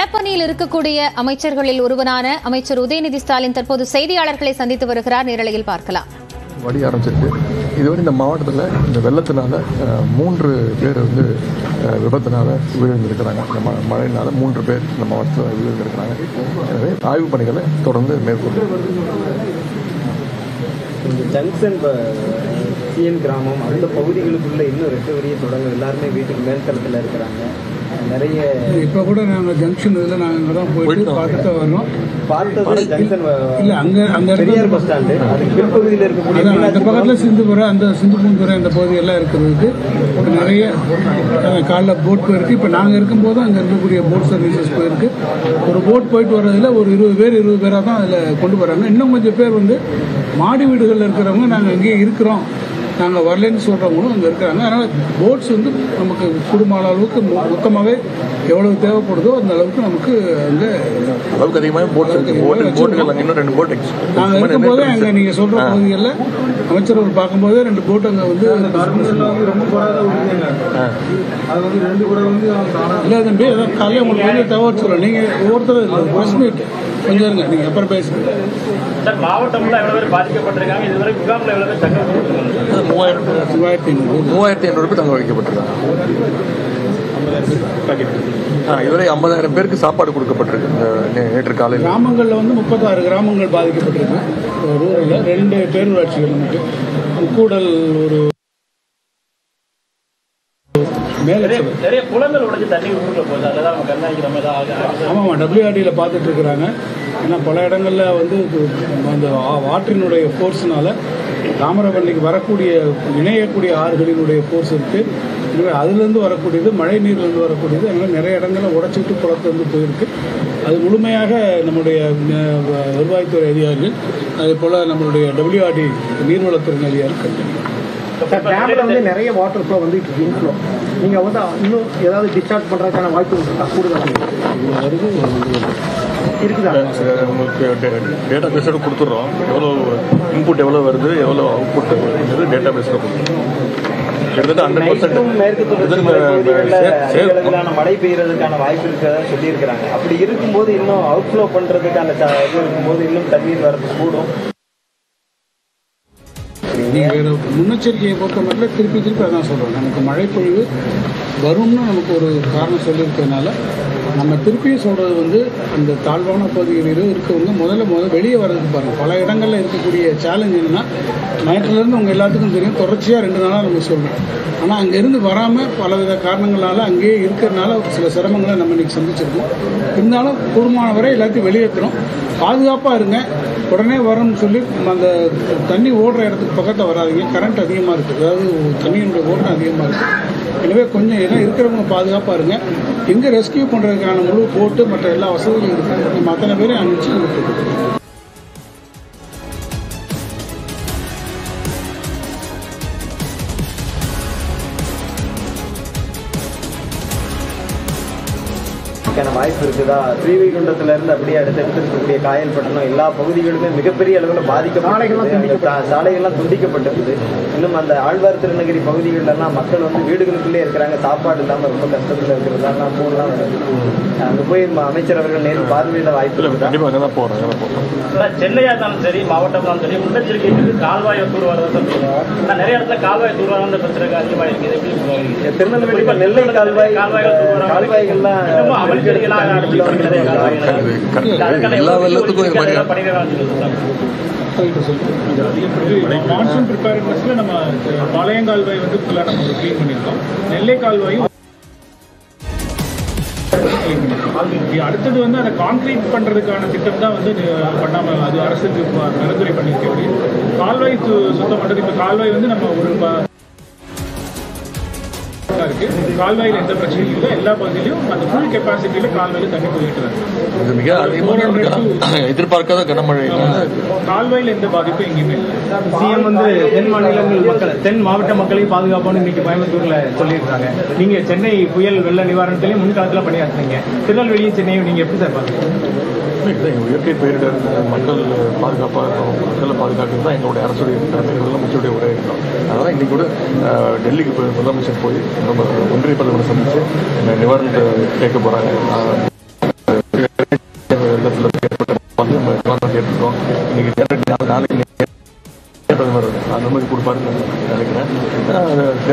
களப்பணியில் இருக்கக்கூடிய அமைச்சர்களில் ஒருவரான அமைச்சர் உதயநிதி ஸ்டாலின் தற்போது செய்தியாளர்களை சந்தித்து வருகிறார் நேரலையில் பார்க்கலாம் வடி ஆரம்பிச்சிருக்கு இதுவரை இந்த மாவட்டத்தில் இந்த வெள்ளத்தினால அஹ், மூன்று பேர் வந்து அஹ், விபத்தினால உயிரிழந்திருக்கிறாங்க இந்த ம மழையினால மூன்று பேர் இந்த மாவட்டத்தில் உயிரிழந்திருக்கிறாங்க எனவே ஆய்வுப் பணிகளை தொடர்ந்து மேற்கொண்டு இந்த ஜங்ஷன் சிஎன் கிராமம் அந்த பகுதிகளுக்குள்ள இன்னும் ரெக்கவரியை தொடங்க எல்லாருமே வீட்டுக்கு மேல்தளத்தில் இருக்கிறாங்க நிறைய இப்போ கூட நாங்கள் ஜங்ஷன் இதில் நாங்கள் அங்கே தான் போயிட்டு போயிட்டு பார்த்துட்டு வரோம் பார்த்தது ஜங்ஷன் இல்லை அங்கே அந்த பெரியார் பஸ் ஸ்டாண்டு அதுக்கு பிற்பகுதியில் இருக்கக்கூடிய அதான் அந்த மீனாட்சி பக்கத்தில் சிந்துபுரை அந்த சிந்துபூந்துறை அந்த பகுதியெல்லாம் இருக்கிறதுக்கு இப்போ நிறைய அஹ், காலைல போட் போயிருக்கு இப்போ நாங்கள் இருக்கும்போது அங்கே இருக்கக்கூடிய போட் சர்வீசஸ் போயிருக்கு ஒரு போட் போயிட்டு வர்றதுல ஒரு இருபது பேர் இருபது பேராக தான் அதில் கொண்டு வராங்க இன்னும் கொஞ்சம் பேர் வந்து மாடி வீடுகளில் இருக்கிறவங்க நாங்கள் இங்கேயே இருக்கிறோம் நாங்கள் வரலன்னு சொல்கிறவங்களும் அங்கே இருக்கிறாங்க அதனால் போட்ஸ் வந்து நமக்கு குடும்ப அளவுக்கு மொ- மொத்தமாகவே எவ்வளவு தேவைப்படுதோ அந்த அளவுக்கு நமக்கு அங்கே அளவுக்கு அதிகமாக போட் இருக்கு போட்டு போட்டுகள் அங்கே இன்னும் ரெண்டு போட் நாங்கள் இருக்கும்போதே அங்கே நீங்கள் சொல்கிற பகுதிகளில் அமைச்சர்கள் பார்க்கும்போதே ரெண்டு போட் அங்கே வந்து ரொம்ப குறைவாக விடுங்க அது வந்து ரெண்டு கூட வந்து இல்லை தம்பி அதான் காலையில் உங்களுக்கு வந்து தகவல் சொல்கிறேன் நீங்கள் ஒவ்வொருத்தரும் ப்ரெஸ் மீட் கொஞ்சம் இருங்க நீங்கள் அப்புறம் பேசுங்க சார் மாவட்டம்ல எவ்வளவு பேர் பாதிக்கப்பட்டிருக்காங்க இதுவரை முகாம்ல எவ்வளவு பேர் தக்க வச்சிருக்காங்க மூவாயிரம் மூவாயிரத்தி ஐநூறு மூவாயிரத்தி ஐநூறு பேர் தங்க வைக்கப்பட்டிருக்காங்க ஆ, இதுவரை ஐம்பதாயிரம் பேருக்கு சாப்பாடு கொடுக்கப்பட்டிருக்கு இந்த நே- நேற்று காலையில் கிராமங்களில் வந்து முப்பத்தாறு கிராமங்கள் பாதிக்கப்பட்டிருக்கு ரூரலில் ரெண்டு பேரூராட்சிகள் நமக்கு முக்கூடல் ஒரு மேலே நிறைய நிறைய குளங்கள் உடைஞ்சு தண்ணி ஊருக்குள்ள போகுது அதெல்லாம் அவங்க கண்காணிக்கிற மாதிரி தான் ஆகுது. ஆமாம் டபிள்யூஆர்டியில் பார்த்துட்டு இருக்கிறாங்க ஏன்னா பல இடங்களில் வந்து இது அந்த ஆ- ஆற்றினுடைய ஃபோர்ஸ்னால தாமிரபரணிக்கு வரக்கூடிய இணையக்கூடிய ஆறுகளினுடைய ஃபோர்ஸ் இருக்குது எனவே அதுலேருந்து வரக்கூடியது மழை நீர்லேருந்து வரக்கூடியது அதனால் நிறைய இடங்களில் உடச்சிட்டு குளத்துலேருந்து போயிருக்கு அது முழுமையாக நம்முடைய அஹ், வருவாய்த்துறை அதிகாரிகள் அதே போல் நம்மளுடைய டபிள்யூஆர்டி நீர்வளத்துறை அதிகாரிகள் கண்டிப்பாக டேம்ல வந்து நிறைய வாட்டர் ஃப்ளோ வந்துட்டு இருக்கு இன்ஃப்ளோ நீங்க வந்து இன்னும் ஏதாவது டிஸ்சார்ஜ் பண்றதுக்கான வாய்ப்பு இருக்கா கூடுதல் இருக்குதா உங்களுக்கு டேட்டா பேஸோட கொடுத்துட்றோம் எவ்வளோ இன்புட் எவ்வளோ வருது எவ்வளோ அவுட்புட் வருது டேட்டா பேஸில் கொடுத்துருவோம் கிட்டத்தட்ட ஹண்ட்ரட் நைட்டும் மேற்கு தொடர்ச்சி மலை பகுதிகளில் பர்சன்ட் அதிகளவிலான மழை பெய்யறதுக்கான வாய்ப்பு இருக்கிறதா சொல்லியிருக்கிறாங்க அப்படி இருக்கும்போது இன்னும் அவுட்ஃப்ளோ பண்றதுக்கான ச- இது இருக்கும்போது இன்னும் தண்ணீர் வரது கூடும் நீங்கள் முன்னெச்சரிக்கையை பொறுத்த மட்டும் திருப்பி திருப்பி அதான் சொல்கிறோம் நமக்கு மழைப்பொழிவு வரும்னு நமக்கு ஒரு காரணம் சொல்லியிருக்கிறதுனால நம்ம திருப்பியும் சொல்கிறது வந்து அந்த தாழ்வான பகுதிகளிலும் இருக்கவங்க முதல்ல முதல்ல வெளியே வர்றதுக்கு பாருங்கள் பல இடங்களில் இருக்கக்கூடிய சேலஞ்ச் என்னன்னா நேற்றுலேருந்து உங்கள் எல்லாத்துக்கும் தெரியும் தொடர்ச்சியாக ரெண்டு நாளாக நம்ம சொல்கிறோம் ஆனால் அங்கேருந்து வராமல் பலவித காரணங்களால் அங்கேயே இருக்கிறதுனால சில சிரமங்களை நம்ம இன்னைக்கு சந்திச்சிருக்கோம் இருந்தாலும் கூடுமான வரை எல்லாத்தையும் வெளியேற்றுறோம் பாதுகாப்பாக இருங்க உடனே வரும்னு சொல்லி அந்த தண்ணி ஓடுற இடத்துக்கு பக்கத்தில் வராதீங்க கரண்ட் அதிகமாக இருக்குது அதாவது தண்ணியினுடைய ஓட்டம் அதிகமாக இருக்குது எனவே கொஞ்சம் எல்லாம் இருக்கிறவங்க பாதுகாப்பாக இருங்க எங்கே ரெஸ்கியூ பண்ணுறதுக்கான முழு போட்டு மற்ற எல்லா வசதிகளும் இருக்குது நம்ம அத்தனை பேரையும் அனுப்பிச்சு கொடுத்துருக்கோம் அதுக்கான வாய்ப்பு இருக்குதா ஸ்ரீவைகுண்டத்துல இருந்து அப்படியே அடுத்தடுத்து இருக்கக்கூடிய காயல்பட்டணம் எல்லா பகுதிகளுமே மிகப்பெரிய அளவில் பாதிக்கப்பட்டு சாலைகள்லாம் துண்டிக்கப்பட்டிருக்குது இன்னும் அந்த ஆழ்வார் திருநகரி பகுதிகளில் எல்லாம் மக்கள் வந்து வீடுகளுக்குள்ளே இருக்கிறாங்க சாப்பாடு இல்லாம ரொம்ப கஷ்டத்துல இருக்கிறதா போன்லாம் வருது அங்க போய் ம- அமைச்சர் அவர்கள் நேரில் பார்வையிட வாய்ப்பு இல்லை இருக்குதா கண்டிப்பாக அங்கே தான் போகிறோம் அங்கே தான் போகிறோம் ஆனா சென்னையா இருந்தாலும் சரி மாவட்டமா இருந்தாலும் சரி முன்னெச்சரிக்கைக்கு கால்வாயை தூர்வாரதான் சொல்லுவோம் ஆனா நிறைய இடத்துல கால்வாய் தூர்வாரம் பிரச்சனை அதிகமாக இருக்குது எப்படி சொல்லுவாங்க? திருநெல்வேலி இப்ப நெல்லை கால்வாய் கால்வாய்கள் தூர்வாரம் கால்வாய்கள்லாம் இன்னமும் அமல்கடிகளாக அடைச்சு வருகிறது கால்வாய்கள். அது க- எல்லா வெள்ளத்துக்கும் இது மாதிரி பண்ணிடுறாங்க மான்சூன் ப்ரிப்பேர்னஸ்ல நம்ம பாளையங்கால்வாய் வந்து ஃபுல்லாக நம்ம க்ளீன் பண்ணியிருக்கோம் நெல்லை கால்வாயும் clean பண்ணியிருக்கோம். அடுத்தது வந்து அதை கான்கிரீட் பண்றதுக்கான திட்டம் தான் வந்து அஹ், பண்ணாம அது அரசுக்கு ப- பரிந்துரை பண்ணியிருக்கேன் கால்வாய் சு- சுத்தம் பண்றது இப்போ கால்வாய் வந்து நம்ம ஒரு ப- இருக்கு கால்வாயில் எந்த பிரச்சனையும் இல்லை எல்லா பகுதியிலும் அந்த ஃபுல் கெப்பாசிட்டியில கால்வாயில் தண்ணி போயிட்டு இருக்கு இது மிக அதிகமான ஒரு க- எதிர்பார்க்காத கனமழை கால்வாயில் எந்த பாதிப்பும் எங்கேயுமே இல்லை சிஎம் வந்து தென் மாநிலங்கள் மக்கள் தென் மாவட்ட மக்களையும் பாதுகாப்பானு இன்னைக்கு கோயம்புத்தூர்ல சொல்லியிருக்காங்க நீங்க சென்னை புயல் வெள்ள நிவாரணத்திலையும் முன்காலத்துல பணியாற்றுறீங்க திருநெல்வேலியும் சென்னையும் நீங்க எப்படி சார் பாக்குறீங்க இல்லை, எங்க இயற்கை பேரிடர் மக்கள் பாதுகாப்பாக இருக்கணும் மக்களை பாதுகாக்கிறது தான் எங்களுடைய அரசுடைய கடமை முதலமைச்சருடைய உரை இருக்கணும் அதனால் இன்னைக்கு கூட அஹ், டெல்லிக்கு போய் முதலமைச்சர் போய் நம்ம ஒன்றிய பிரதமரை சந்தித்து இந்த நிவாரணத்தை கேட்க போகிறாங்க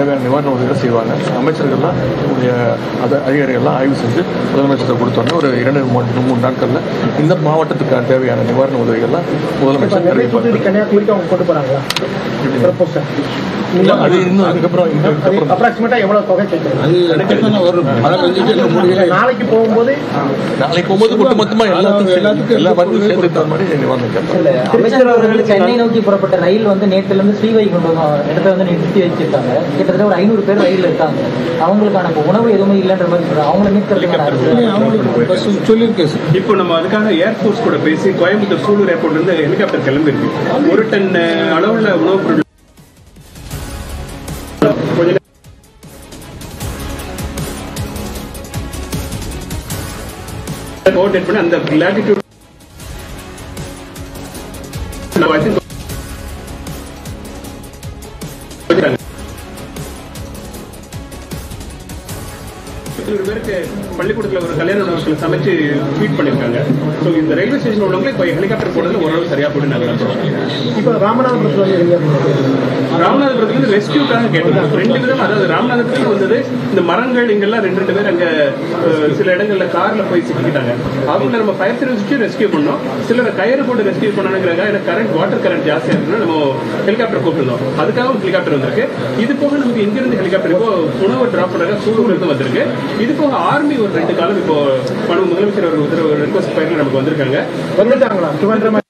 தேவையான நிவாரண உதவிகளை செய்வாங்க அமைச்சர்கள்லாம் உங்களுடைய அதை அதிகாரிகள்லாம் ஆய்வு செஞ்சு முதலமைச்சர் கொடுத்தோன்னே ஒரு இரண்டு மூணு மூணு நாட்களில் இந்த மாவட்டத்துக்கான தேவையான நிவாரண உதவிகள்லாம் முதலமைச்சர் தெரிவிப்பார் கன்னியாகுமரிக்கு அவங்க கொண்டு போறாங்களா ப்ரொபோசல் இல்ல, அது இன்னும் அதுக்கப்புறம் இதுக்கப்புறம் அப்ராக்சிமேட்டா எவ்வளவு தொகை கேட்குறீங்க அது அடுத்து வரும் மழை பெஞ்சிட்டு முடியல நாளைக்கு போகும்போது நாளைக்கு போகும்போது ஒட்டு மொத்தமா எல்லாத்துக்கும் எல்லாத்துக்கும் எல்லா வரத்தையும் சேர்த்து தகுந்த மாதிரி நிவாரணம் கேட்பாங்க அமைச்சர் அவர்கள் சென்னை நோக்கி புறப்பட்ட ரயில் வந்து நேற்றுல இருந்து ஸ்ரீவைகுண்டம் இடத்துல வந்து நிறுத்தி வச்சிருக்காங்க கிட்டத்தட்ட ஒரு ஐநூறு பேர் ரயில் இருக்காங்க அவங்களுக்கான இப்போ உணவு எதுவுமே இல்லைன்ற மாதிரி சொல்றாங்க அவங்கள மீட்கிறதுக்கான அரசு அவங்களுக்கு பஸ் சொல்லியிருக்கேன் சார் இப்போ நம்ம அதுக்காக ஏர்ஃபோர்ஸ் கூட பேசி கோயம்புத்தூர் சூலூர் ஏர்போர்ட்ல இருந்து ஹெலிகாப்டர் கிளம்பிருக்கு ஒரு டன் அஹ், அளவுள்ள உணவுப் பொருள் கொஞ்ச நேரம் கோஆர்டினேட் பண்ணி அந்த latitude நம்ம I think இருபது பேருக்கு பள்ளிக்கூடத்துல ஒரு கல்யாண உணவுகளை சமைச்சு ட்வீட் பண்ணிருக்காங்க ஸோ இந்த ரயில்வே ஸ்டேஷன் உள்ளவங்களே இப்போ ஹெலிகாப்டர் போடுறது ஓரளவு சரியா போட்டு நாங்கள் நம்புறோம் இப்போ ராமநாதபுரத்துல வந்து எங்க ராமநாதபுரத்துல இருந்து ரெஸ்கியூக்காக கேட்டோம் ரெண்டு விதம் அதாவது ராமநாதபுரத்துல வந்தது இந்த மரங்கள் இங்கெல்லாம் ரெண்டு ரெண்டு பேர் அங்க அஹ், சில இடங்கள்ல கார்ல போய் சிக்கிட்டாங்க அவங்கள நம்ம ஃபயர் சர்வீஸ்க்கு ரெஸ்கியூ பண்ணோம் சிலரை கயிறு போட்டு ரெஸ்கியூ பண்ணணுங்கிறாங்க ஏன்னா கரண்ட் வாட்டர் கரண்ட் ஜாஸ்தியா இருக்குன்னா நம்ம ஹெலிகாப்டர் கூப்பிட்டுருந்தோம் அதுக்காக ஹெலிகாப்டர் வந்திருக்கு இது போக நமக்கு எங்க இருந்து ஹெலிகாப்டர் இப்போ உணவு டிராப் பண்ணாங்க சூலூர்ல இருந்து வந்திருக்கு இது போக ஆர்மி ஒரு ரெண்டு காலம் இப்போ பணம் முதலமைச்சர் ஒரு உத்தரவு ரெக்வஸ்ட் பயிரில் நமக்கு வந்திருக்காங்க வந்துட்டாங்களா திருவண்ணாமலை